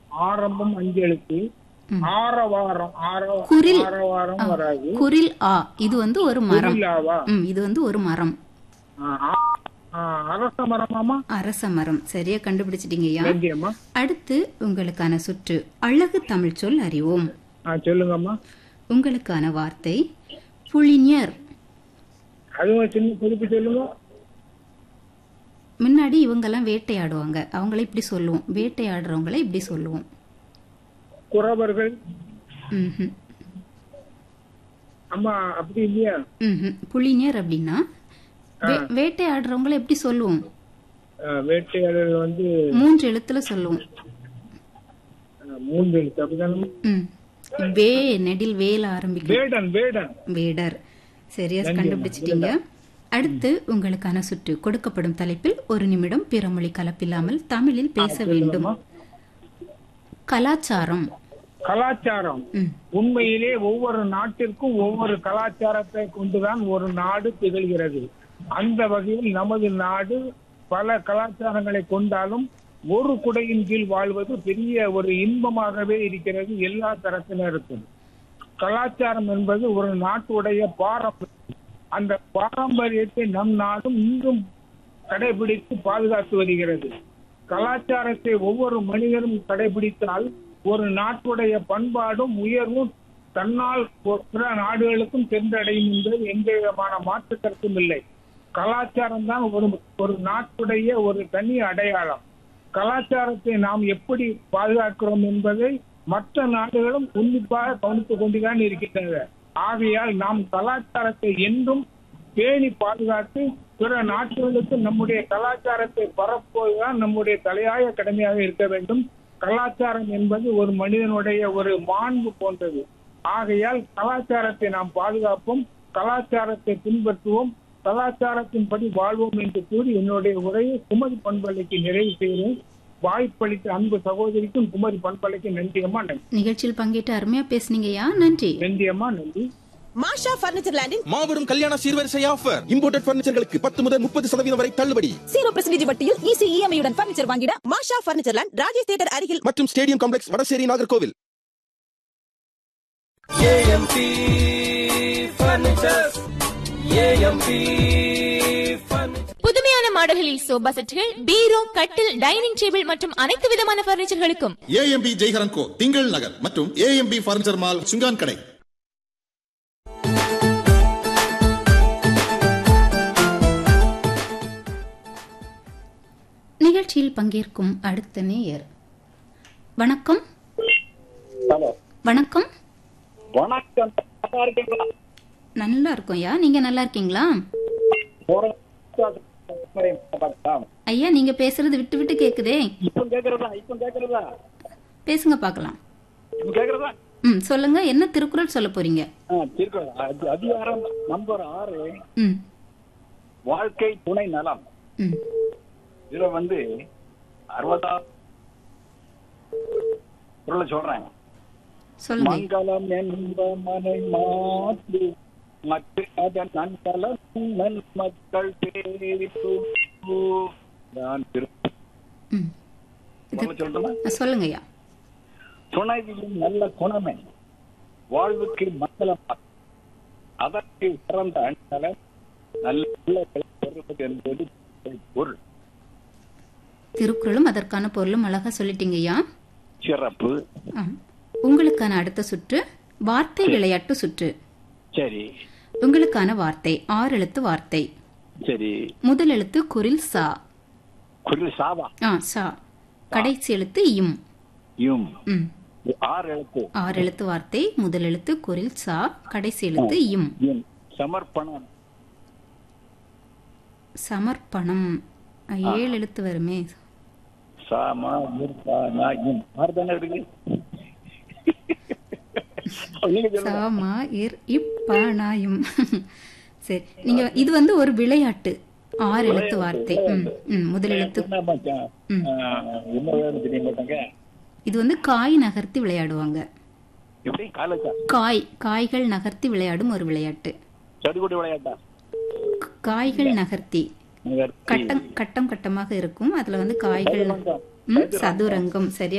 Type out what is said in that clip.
ஆரம்பம் அஞ்சு எழுத்து ஆரவாரம் ஆர- குரில். ஆரவாரம் வராது குரில் ஆ இது வந்து ஒரு மரம் குரிலாவா ம் இது வந்து ஒரு மரம் ஆ, ஆ, ஆ, அரச மரமாமா அரச மரம் சரியா கண்டுபிடிச்சிட்டீங்கய்யா நன்றியம்மா அடுத்து உங்களுக்கான சுற்று அழகு தமிழ் சொல் அறிவோம் ஆ சொல்லுங்கம்மா உங்களுக்கான வார்த்தை புளிஞர் அதுவும் சின்ன குறிப்பு சொல்லுங்க முன்னாடி இவங்கெல்லாம் வேட்டையாடுவாங்க அவங்கள இப்படி சொல்லுவோம் வேட்டையாடுறவங்கள இப்படி சொல்லுவோம் குறவர்கள் ம்ஹும். அம்மா அப்படி இல்லையா ம்ஹும். புளிஞர் அப்படின்னா வே- வேட்டையாடுறவங்கள எப்படி சொல்லுவோம் ஆ, வேட்டையாளர்கள் வந்து மூன்று எழுத்துல சொல்லுவோம் ஆ, மூன்று எழுத்து அப்படிதானே ம். வே நெடில் வேல ஆரம்பிக்கும் வேடன் வேடன் வேடர் சரியா கண்டுபிடிச்சிட்டீங்க அடுத்து உங்களுக்கான சுற்று கொடுக்கப்படும் தலைப்பில் ஒரு நிமிடம் பிறமொழி கலப்பில்லாமல் தமிழில் பேச வேண்டும் கலாச்சாரம் கலாச்சாரம் ம். உண்மையிலே ஒவ்வொரு நாட்டிற்கும் ஒவ்வொரு கலாச்சாரத்தை கொண்டுதான் ஒரு நாடு திகழ்கிறது அந்த வகையில் நமது நாடு பல கலாச்சாரங்களை கொண்டாலும் ஒரு குடையின் கீழ் வாழ்வது பெரிய ஒரு இன்பமாகவே இருக்கிறது எல்லா தரப்பினருக்கும் கலாச்சாரம் என்பது ஒரு நாட்டுடைய பாரம்பரியம் அந்த பாரம்பரியத்தை நம் நாடும் இன்றும் கடைபிடித்து பாதுகாத்து வருகிறது கலாச்சாரத்தை ஒவ்வொரு மனிதரும் கடைபிடித்தால் ஒரு நாட்டுடைய பண்பாடும் உயர்வும் தன்னால் ஒ- பிற நாடுகளுக்கும் சென்றடையும் என்பது எந்த விதமான மாற்று கருத்தும் இல்லை கலாச்சாரம் தான் ஒரு ஒரு நாட்டுடைய ஒரு தனி அடையாளம் கலாச்சாரத்தை நாம் எப்படி பாதுகாக்கிறோம் என்பதை மற்ற நாடுகளும் உன்னிப்பாக கவனித்துக் கொண்டுதான் இருக்கின்றன ஆகையால் நாம் கலாச்சாரத்தை என்றும் பேணி பாதுகாத்து பிற நாடுகளுக்கு நம்முடைய கலாச்சாரத்தை பரப்புவதுதான் நம்முடைய தலையாய கடமையாக இருக்க வேண்டும் கலாச்சாரம் என்பது ஒரு மனிதனுடைய ஒரு மாண்பு போன்றது ஆகையால் கலாச்சாரத்தை நாம் பாதுகாப்போம் கலாச்சாரத்தை பின்பற்றுவோம் கலாச்சாரத்தின்படி வாழ்வோம் என்று கூறி என்னுடைய உரையை குமரி பண்பலைக்கு நிறைவு செய்கிறேன் வாய்ப்பளித்த அன்பு சகோதரிக்கும் குமரி பண்பலைக்கு நன்றியம்மா நன்றி நிகழ்ச்சியில் பங்கேற்று அருமையா பேசுனீங்கய்யா நன்றி நன்றியம்மா நன்றி மாஷா பர்னிச்சர் லேண்டின் மாபெரும் கல்யாண சீர்வரிசை ஆஃபர் இம்போர்ட்டட் பர்னிச்சர்களுக்கு பத்து முதல் முப்பது சதவீதம் வரை தள்ளுபடி ஜீரோ பெர்சன்டேஜ் வட்டியில் ஈஸி இஎம்ஐ உடன் பர்னிச்சர் வாங்கிட மாஷா பர்னிச்சர் லேண்ட் ராஜேஷ் தியேட்டர் அருகில் மற்றும் ஸ்டேடியம் காம்ப்ளெக்ஸ் வடசேரி நாகர்கோவில் புதுமையான மாடல்களில் சோபா செட்டுகள் பீரோ கட்டில் டைனிங் டேபிள் மற்றும் அனைத்து விதமான பர்னிச்சர்களுக்கும் ஏஎம்பி ஜெய்ஹரன் கோ திங்கள் நகர் மற்றும் ஏஎம்பி பர்னிச்சர் மால் சுங்கான் கடை நிகழ்ச்சியில் பங்கேற்கும் அடுத்த நேயர் வணக்கம் வணக்கம் வணக்கம் நல்லா இருக்கீங்களா? நல்லா இருக்கோம்யா நீங்க நல்லா இருக்கீங்களா ஐயா நீங்க பேசுறது விட்டு விட்டு கேக்குதே இப்ப கேக்குறதா இப்ப கேக்குறதா பேசுங்க பார்க்கலாம் இப்ப கேக்குறதா ம் சொல்லுங்க என்ன திருக்குறள் சொல்ல போறீங்க ஆ, திருக்குறள். அதி- அதிகாரம் நம்பர் ஆறு ம் வாழ்க்கை துணை நலம் ம் இதுல வந்து அறுபதா குரல சொல்றேன் சொல்லுங்க மங்களம் என்ப மனை மாற்று மற்ற அதன் நன்கலம் நல் மக்கள் பேரிட்டு நான் திரு- ம் குரலை சொல்லட்டுமா? அஹ், சொல்லுங்கய்யா துணைவியின் நல்ல குணமே வாழ்வுக்கு மங்களம் அதற்கு சிறந்த அணிகளை நல்ல பிள்ளைகளை பெறுவது என்பது பொருள் திருக்குறளும் அதற்கான பொருளும் அழகா சொல்லிட்டீங்கய்யா சிறப்பு ஆ. உங்களுக்கான அடுத்த சுற்று வார்த்தை விளையாட்டு சுற்று சரி உங்களுக்கான வார்த்தை ஆறு எழுத்து வார்த்தை சரி முதல் எழுத்து குரில் சா குரல் சாவா ஆ சா கடைசி எழுத்து இம் யும் ம் ஆறு எழுத்து ஆறு எழுத்து வார்த்தை முதல் எழுத்து குரில் சா கடைசி எழுத்து இம் யும் சமர்ப்பணம் சமர்ப்பணம் ஆ, ஏழு எழுத்து வருமே சாமா யுர்பானா யும் ஆறு தானே இருக்கு நீங்க சொல்லுங்க. சாமா இர் இப்பானாயும் சரி நீங்க இது வந்து ஒரு விளையாட்டு ஆறு எழுத்து வார்த்தை ம் ம் முதல் எழுத்து என்ன மச்சான்? ஆ, என்ன வேணும் தெரிய மாட்டாங்க இது வந்து காய் நகர்த்தி விளையாடுவாங்க எப்படி காலேஜா காய் காய்கள் நகர்த்தி விளையாடும் ஒரு விளையாட்டு சடுகுடி விளையாட்டா க- காய்கள் நகர்த்தி கட்டம் கட்டம் கட்டமாக இருக்கும் அதுல வந்து காய்கள் ம், சதுரங்கம் சரியா